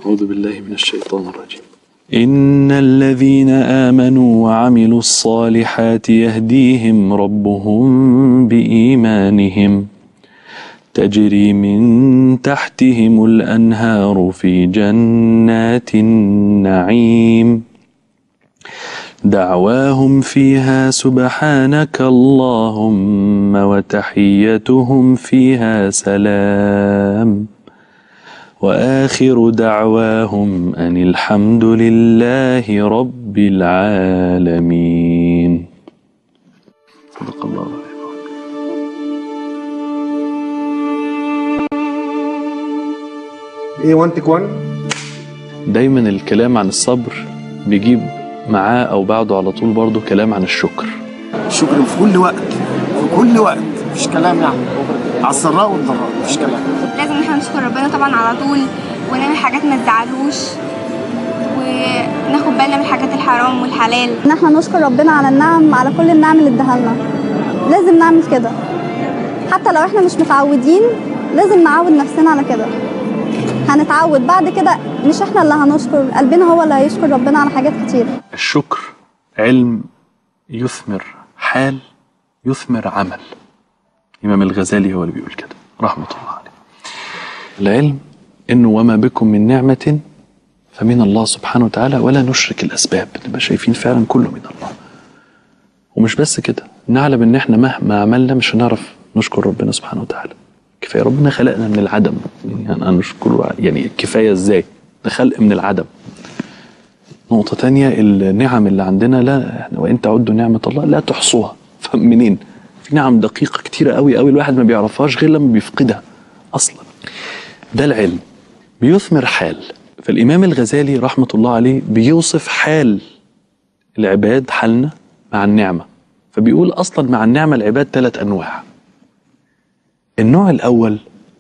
أعوذ بالله من الشيطان الرجيم إن الذين آمنوا وعملوا الصالحات يهديهم ربهم بإيمانهم تجري من تحتهم الأنهار في جنات النعيم دعواهم فيها سبحانك اللهم وتحيتهم فيها سلام واخر دعواهم ان الحمد لله رب العالمين صدق الله العظيم ايه 1 تيك 1 دايما الكلام عن الصبر بيجيب معاه او بعده على طول برضه كلام عن الشكر الشكر في كل وقت في كل وقت مفيش كلام يعني على السراء والضراء مفيش كلام لازم ان احنا نشكر ربنا طبعا على طول ونعمل حاجات ما تزعلوش وناخد بالنا من الحاجات الحرام والحلال ان احنا نشكر ربنا على النعم على كل النعم اللي اداها لنا لازم نعمل كده حتى لو احنا مش متعودين لازم نعود نفسنا على كده هنتعود بعد كده مش احنا اللي هنشكر قلبنا هو اللي هيشكر ربنا على حاجات كتير الشكر علم يثمر حال يثمر عمل الإمام الغزالي هو اللي بيقول كده رحمة الله عليه العلم إنه وما بكم من نعمة فمن الله سبحانه وتعالى ولا نشرك الأسباب نبقى شايفين فعلا كله من الله ومش بس كده نعلم إن إحنا مهما عملنا مش هنعرف نشكر ربنا سبحانه وتعالى كفاية ربنا خلقنا من العدم يعني أنا نشكره يعني كفاية إزاي ده خلق من العدم نقطة تانية النعم اللي عندنا لا احنا وإن تعدوا نعمة الله لا تحصوها فمنين؟ في نعم دقيقة كتيرة قوي قوي الواحد ما بيعرفهاش غير لما بيفقدها أصلا ده العلم بيثمر حال فالإمام الغزالي رحمة الله عليه بيوصف حال العباد حالنا مع النعمة فبيقول أصلا مع النعمة العباد ثلاث أنواع النوع الأول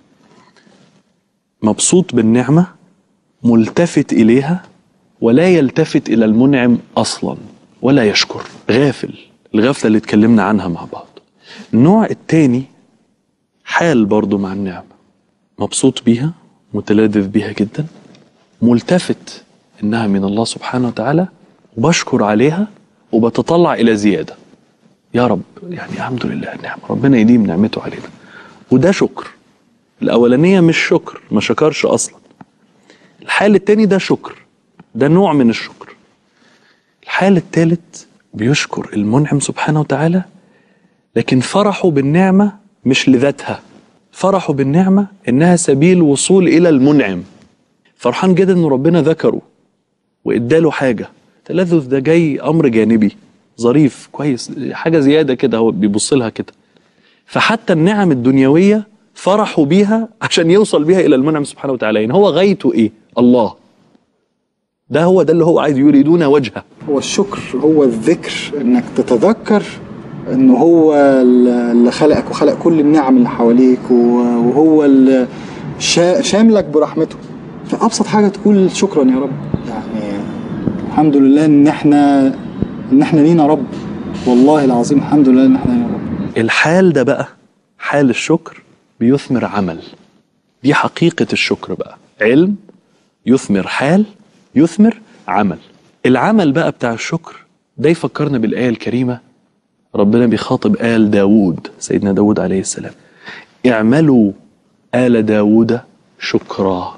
مبسوط بالنعمة ملتفت إليها ولا يلتفت إلى المنعم أصلا ولا يشكر غافل الغفلة اللي اتكلمنا عنها مع بعض النوع التاني حال برضو مع النعمة مبسوط بيها متلذذ بيها جدا ملتفت إنها من الله سبحانه وتعالى وبشكر عليها وبتطلع إلى زيادة يا رب يعني الحمد لله النعمة ربنا يديم نعمته علينا وده شكر الأولانية مش شكر ما شكرش أصلا الحال التاني ده شكر ده نوع من الشكر الحال الثالث بيشكر المنعم سبحانه وتعالى لكن فرحه بالنعمة مش لذاتها فرحه بالنعمة إنها سبيل وصول إلى المنعم فرحان جدا إن ربنا ذكره وإداله حاجة تلذذ ده جاي أمر جانبي ظريف كويس حاجة زيادة كده هو بيبص لها كده فحتى النعم الدنيوية فرحوا بيها عشان يوصل بيها إلى المنعم سبحانه وتعالى يعني هو غايته إيه الله ده هو ده اللي هو عايز يريدون وجهه هو الشكر هو الذكر انك تتذكر انه هو اللي خلقك وخلق كل النعم اللي حواليك وهو اللي شا- شاملك برحمته فابسط حاجه تقول شكرا يا رب يعني الحمد لله ان احنا ان احنا لينا رب والله العظيم الحمد لله ان احنا لينا رب الحال ده بقى حال الشكر بيثمر عمل دي حقيقة الشكر بقى علم يثمر حال يثمر عمل العمل بقى بتاع الشكر ده يفكرنا بالآية الكريمة ربنا بيخاطب آل داوود سيدنا داوود عليه السلام اعملوا آل داوود شكرا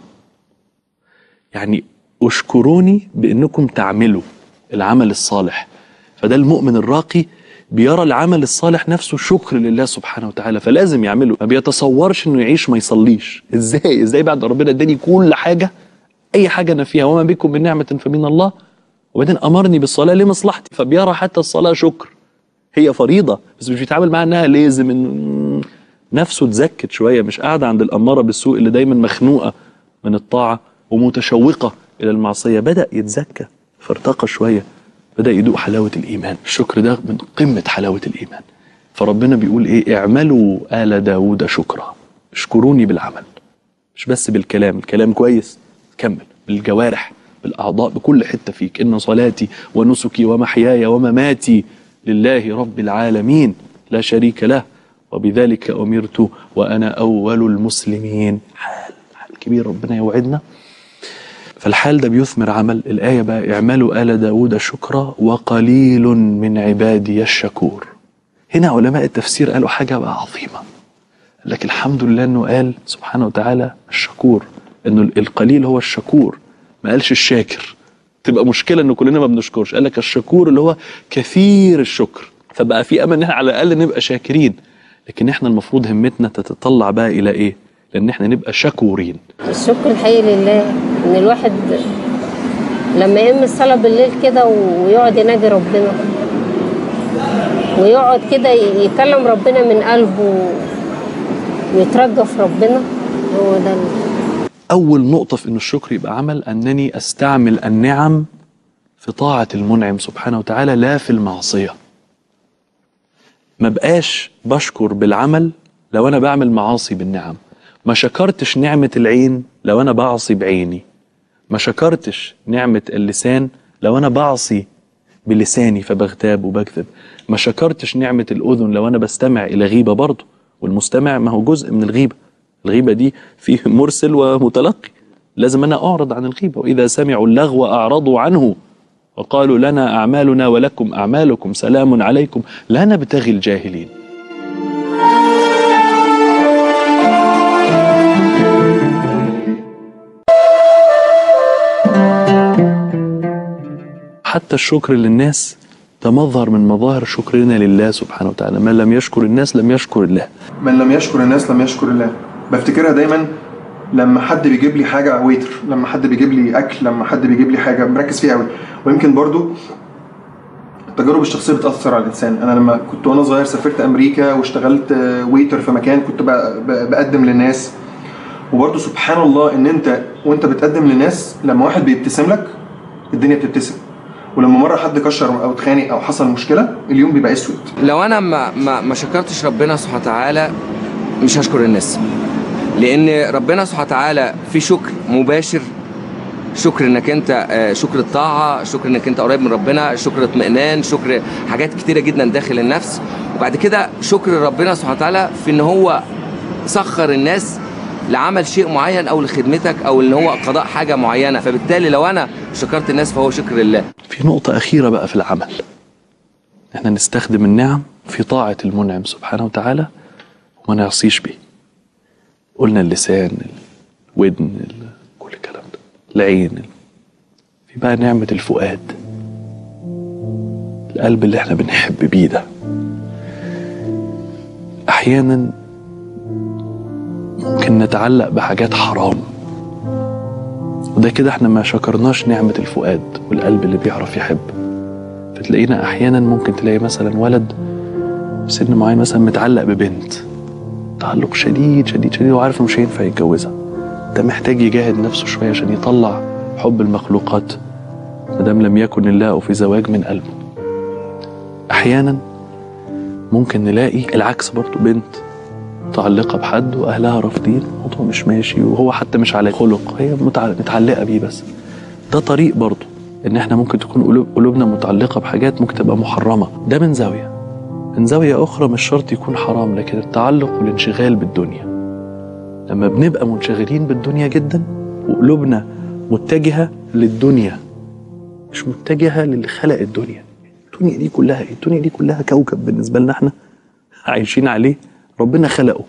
يعني اشكروني بأنكم تعملوا العمل الصالح فده المؤمن الراقي بيرى العمل الصالح نفسه شكر لله سبحانه وتعالى فلازم يعمله ما بيتصورش انه يعيش ما يصليش ازاي ازاي بعد ربنا اداني كل حاجه اي حاجه انا فيها وما بكم من نعمه فمن الله وبعدين امرني بالصلاه لمصلحتي فبيرى حتى الصلاه شكر هي فريضه بس مش بيتعامل معاها انها لازم انه نفسه اتزكت شويه مش قاعده عند الاماره بالسوء اللي دايما مخنوقه من الطاعه ومتشوقه الى المعصيه بدا يتزكى فارتقى شويه بدا يدوق حلاوه الايمان الشكر ده من قمه حلاوه الايمان فربنا بيقول ايه اعملوا ال داوود شكرا اشكروني بالعمل مش بس بالكلام الكلام كويس كمل بالجوارح بالاعضاء بكل حته فيك ان صلاتي ونسكي ومحياي ومماتي لله رب العالمين لا شريك له وبذلك امرت وانا اول المسلمين حال حال كبير ربنا يوعدنا فالحال ده بيثمر عمل الآية بقى اعملوا آل داود شكرا وقليل من عبادي الشكور هنا علماء التفسير قالوا حاجة بقى عظيمة لكن الحمد لله انه قال سبحانه وتعالى الشكور انه القليل هو الشكور ما قالش الشاكر تبقى مشكلة ان كلنا ما بنشكرش قال لك الشكور اللي هو كثير الشكر فبقى في امل ان احنا على الاقل نبقى شاكرين لكن احنا المفروض همتنا تتطلع بقى الى ايه لان احنا نبقى شكورين الشكر الحقيقي لله ان الواحد لما يقوم الصلاه بالليل كده ويقعد يناجي ربنا ويقعد كده يكلم ربنا من قلبه ويترجى في ربنا هو ده ال- أول نقطة في إن الشكر يبقى عمل أنني أستعمل النعم في طاعة المنعم سبحانه وتعالى لا في المعصية ما بقاش بشكر بالعمل لو أنا بعمل معاصي بالنعم ما شكرتش نعمة العين لو أنا بعصي بعيني ما شكرتش نعمة اللسان لو أنا بعصي بلساني فبغتاب وبكذب ما شكرتش نعمة الأذن لو أنا بستمع إلى غيبة برضه والمستمع ما هو جزء من الغيبة الغيبة دي فيه مرسل ومتلقي لازم أنا أعرض عن الغيبة وإذا سمعوا اللغو أعرضوا عنه وقالوا لنا أعمالنا ولكم أعمالكم سلام عليكم لا نبتغي الجاهلين حتى الشكر للناس ده مظهر من مظاهر شكرنا لله سبحانه وتعالى من لم يشكر الناس لم يشكر الله من لم يشكر الناس لم يشكر الله بفتكرها دايما لما حد بيجيب لي حاجه ويتر لما حد بيجيب لي اكل لما حد بيجيب لي حاجه بركز فيها قوي ويمكن برضو التجارب الشخصيه بتاثر على الانسان انا لما كنت وانا صغير سافرت امريكا واشتغلت آه، ويتر في مكان كنت ب- ب- بقدم للناس وبرضو سبحان الله ان انت وانت بتقدم للناس لما واحد بيبتسم لك الدنيا بتبتسم ولما مره حد كشر او اتخانق او حصل مشكله اليوم بيبقى اسود لو انا ما ما, ما شكرتش ربنا سبحانه وتعالى مش هشكر الناس لان ربنا سبحانه وتعالى في شكر مباشر شكر انك انت آه، شكر الطاعه شكر انك انت قريب من ربنا شكر اطمئنان شكر حاجات كتيره جدا داخل النفس وبعد كده شكر ربنا سبحانه وتعالى في ان هو سخر الناس لعمل شيء معين او لخدمتك او ان هو قضاء حاجه معينه فبالتالي لو انا شكرت الناس فهو شكر لله في نقطة أخيرة بقى في العمل احنا نستخدم النعم في طاعة المنعم سبحانه وتعالى وما نعصيش بيه قلنا اللسان الودن ال- كل الكلام ده العين في بقى نعمة الفؤاد القلب اللي احنا بنحب بيه ده أحيانا ممكن نتعلق بحاجات حرام وده كده احنا ما شكرناش نعمة الفؤاد والقلب اللي بيعرف يحب فتلاقينا احيانا ممكن تلاقي مثلا ولد سن معين مثلا متعلق ببنت تعلق شديد شديد شديد وعارف انه مش هينفع يتجوزها ده محتاج يجاهد نفسه شوية عشان يطلع حب المخلوقات مادام لم يكن الله في زواج من قلبه احيانا ممكن نلاقي العكس برضه بنت متعلقة بحد وأهلها رافضين الموضوع مش ماشي وهو حتى مش على خلق هي متع- متعلقة بيه بس ده طريق برضه إن إحنا ممكن تكون قلوب قلوبنا متعلقة بحاجات ممكن تبقى محرمة ده من زاوية من زاوية أخرى مش شرط يكون حرام لكن التعلق والانشغال بالدنيا لما بنبقى منشغلين بالدنيا جدا وقلوبنا متجهة للدنيا مش متجهة للي خلق الدنيا الدنيا دي كلها إيه؟ الدنيا دي كلها كوكب بالنسبة لنا احنا عايشين عليه ربنا خلقه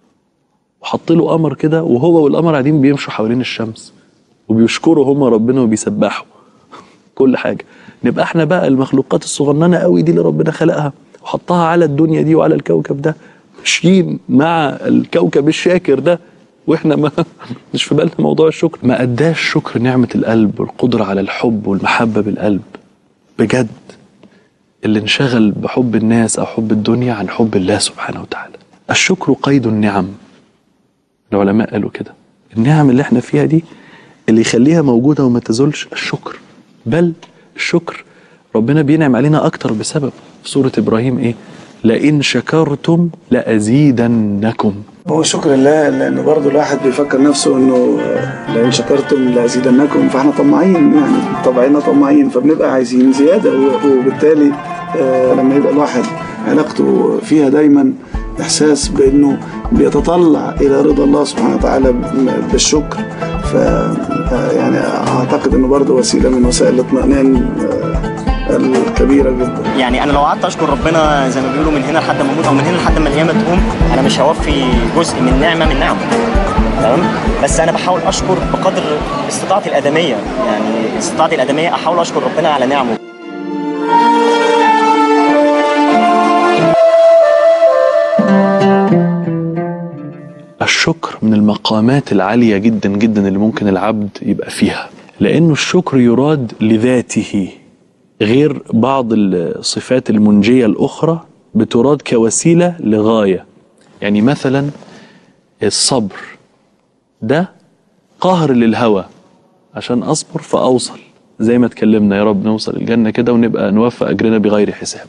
وحط له قمر كده وهو والقمر قاعدين بيمشوا حوالين الشمس وبيشكروا هم ربنا وبيسبحوا كل حاجه نبقى احنا بقى المخلوقات الصغننه قوي دي اللي ربنا خلقها وحطها على الدنيا دي وعلى الكوكب ده ماشيين مع الكوكب الشاكر ده واحنا ما مش في بالنا موضوع الشكر ما اداش شكر نعمه القلب والقدره على الحب والمحبه بالقلب بجد اللي انشغل بحب الناس او حب الدنيا عن حب الله سبحانه وتعالى الشكر قيد النعم العلماء قالوا كده النعم اللي احنا فيها دي اللي يخليها موجودة وما تزولش الشكر بل الشكر ربنا بينعم علينا أكتر بسبب في سورة إبراهيم إيه لئن شكرتم لأزيدنكم هو شكر لله لان برضه الواحد بيفكر نفسه انه لئن شكرتم لازيدنكم فاحنا طماعين يعني طبعنا طماعين فبنبقى عايزين زياده و- وبالتالي آه، لما يبقى الواحد علاقته فيها دايما احساس بانه بيتطلع الى رضا الله سبحانه وتعالى ب- بالشكر ف آه، يعني اعتقد انه برضه وسيله من وسائل الاطمئنان آه، الكبيره جدا يعني انا لو قعدت اشكر ربنا زي ما بيقولوا من هنا لحد ما اموت او من هنا لحد ما القيامه تقوم انا مش هوفي جزء من نعمه من نعمه تمام بس انا بحاول اشكر بقدر استطاعتي الادميه يعني استطاعتي الادميه احاول اشكر ربنا على نعمه الشكر من المقامات العالية جدا جدا اللي ممكن العبد يبقى فيها لأنه الشكر يراد لذاته غير بعض الصفات المنجية الأخرى بتراد كوسيلة لغاية يعني مثلا الصبر ده قهر للهوى عشان أصبر فأوصل زي ما اتكلمنا يا رب نوصل الجنة كده ونبقى نوفى أجرنا بغير حساب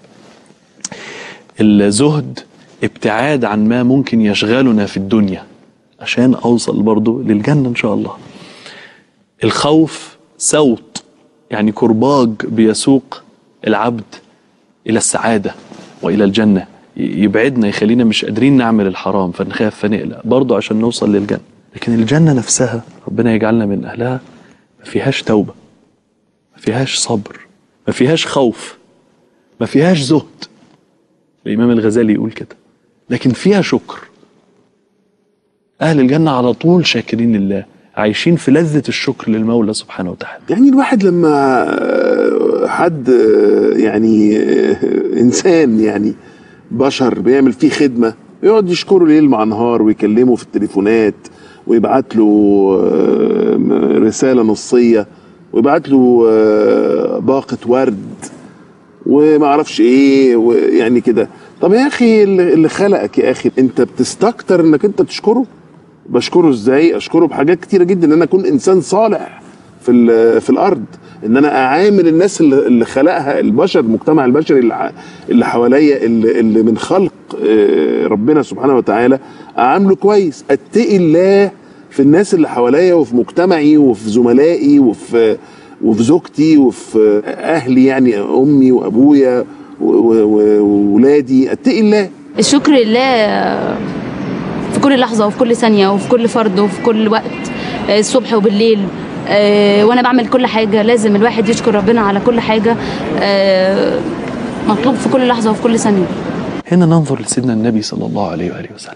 الزهد ابتعاد عن ما ممكن يشغلنا في الدنيا عشان أوصل برضو للجنة إن شاء الله الخوف صوت يعني كرباج بيسوق العبد إلى السعادة وإلى الجنة يبعدنا يخلينا مش قادرين نعمل الحرام فنخاف فنقلق برضو عشان نوصل للجنة لكن الجنة نفسها ربنا يجعلنا من أهلها ما فيهاش توبة ما فيهاش صبر ما فيهاش خوف ما فيهاش زهد الإمام الغزالي يقول كده لكن فيها شكر أهل الجنة على طول شاكرين لله عايشين في لذة الشكر للمولى سبحانه وتعالى يعني الواحد لما حد يعني انسان يعني بشر بيعمل فيه خدمه يقعد يشكره ليل مع نهار ويكلمه في التليفونات ويبعت له رساله نصيه ويبعت له باقه ورد وما اعرفش ايه ويعني كده طب يا اخي اللي خلقك يا اخي انت بتستكتر انك انت تشكره بشكره ازاي اشكره بحاجات كتيره جدا ان انا اكون انسان صالح في في الارض ان انا اعامل الناس اللي, اللي خلقها البشر المجتمع البشري اللي, اللي حواليا اللي, اللي من خلق ربنا سبحانه وتعالى اعامله كويس اتقي الله في الناس اللي حواليا وفي مجتمعي وفي زملائي وفي وفي زوجتي وفي اهلي يعني امي وابويا وولادي اتقي الله الشكر لله في كل لحظة وفي كل ثانية وفي كل فرد وفي كل وقت الصبح وبالليل وانا بعمل كل حاجة لازم الواحد يشكر ربنا على كل حاجة مطلوب في كل لحظة وفي كل ثانية هنا ننظر لسيدنا النبي صلى الله عليه وآله وسلم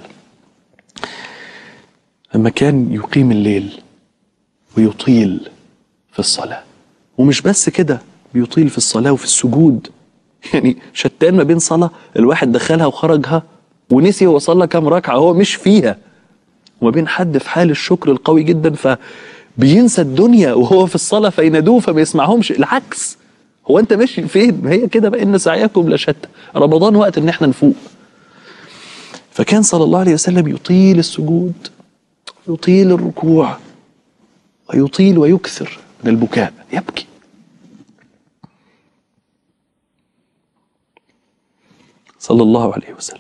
لما كان يقيم الليل ويطيل في الصلاة ومش بس كده بيطيل في الصلاة وفي السجود يعني شتان ما بين صلاة الواحد دخلها وخرجها ونسي هو صلى كام ركعة هو مش فيها وما بين حد في حال الشكر القوي جدا فبينسى الدنيا وهو في الصلاة فينادوه فما يسمعهمش العكس هو انت ماشي فين هي كده بقى ان سعيكم لشتى رمضان وقت ان احنا نفوق فكان صلى الله عليه وسلم يطيل السجود يطيل الركوع ويطيل ويكثر من البكاء يبكي صلى الله عليه وسلم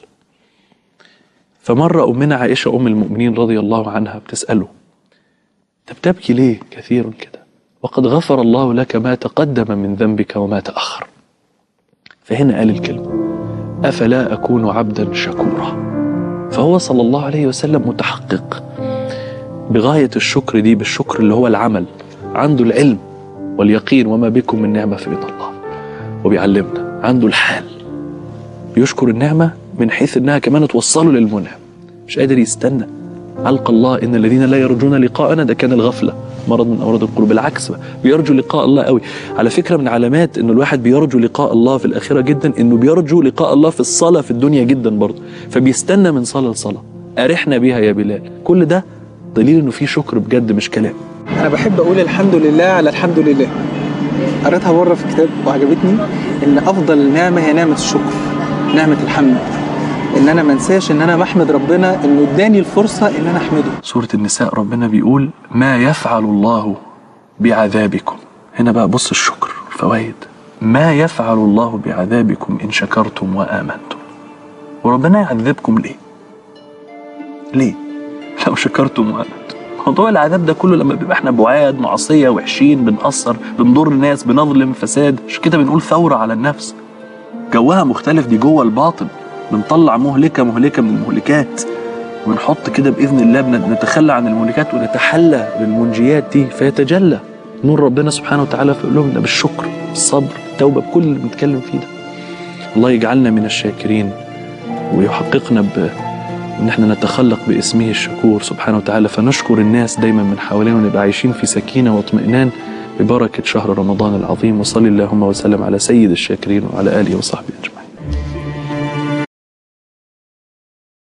فمرة أمنا عائشة أم المؤمنين رضي الله عنها بتسأله أنت بتبكي ليه كثيرا كده وقد غفر الله لك ما تقدم من ذنبك وما تأخر فهنا قال الكلمة أفلا أكون عبدا شكورا فهو صلى الله عليه وسلم متحقق بغاية الشكر دي بالشكر اللي هو العمل عنده العلم واليقين وما بكم من نعمة فمن الله وبيعلمنا عنده الحال بيشكر النعمة من حيث انها كمان توصله للمنعم مش قادر يستنى علق الله ان الذين لا يرجون لقاءنا ده كان الغفله مرض من امراض القلوب بالعكس بقى بيرجو لقاء الله قوي على فكره من علامات انه الواحد بيرجو لقاء الله في الاخره جدا انه بيرجو لقاء الله في الصلاه في الدنيا جدا برضه فبيستنى من صلاه لصلاه ارحنا بيها يا بلال كل ده دليل انه في شكر بجد مش كلام انا بحب اقول الحمد لله على الحمد لله قريتها بره في كتاب وعجبتني ان افضل نعمه هي نعمه الشكر نعمه الحمد ان انا ما انساش ان انا بحمد ربنا انه اداني الفرصه ان انا احمده سورة النساء ربنا بيقول ما يفعل الله بعذابكم هنا بقى بص الشكر الفوائد ما يفعل الله بعذابكم إن شكرتم وآمنتم وربنا يعذبكم ليه ليه لو شكرتم وآمنتم موضوع العذاب ده كله لما بيبقى احنا بعاد معصية وحشين بنقصر بنضر الناس بنظلم فساد عشان كده بنقول ثورة على النفس جوها مختلف دي جوه الباطن بنطلع مهلكة مهلكة من المهلكات ونحط كده بإذن الله بنتخلى عن المهلكات ونتحلى بالمنجيات دي فيتجلى نور ربنا سبحانه وتعالى في قلوبنا بالشكر بالصبر التوبه بكل اللي بنتكلم فيه ده الله يجعلنا من الشاكرين ويحققنا ب ان احنا نتخلق باسمه الشكور سبحانه وتعالى فنشكر الناس دايما من حوالينا ونبقى عايشين في سكينه واطمئنان ببركه شهر رمضان العظيم وصلي اللهم وسلم على سيد الشاكرين وعلى اله وصحبه اجمعين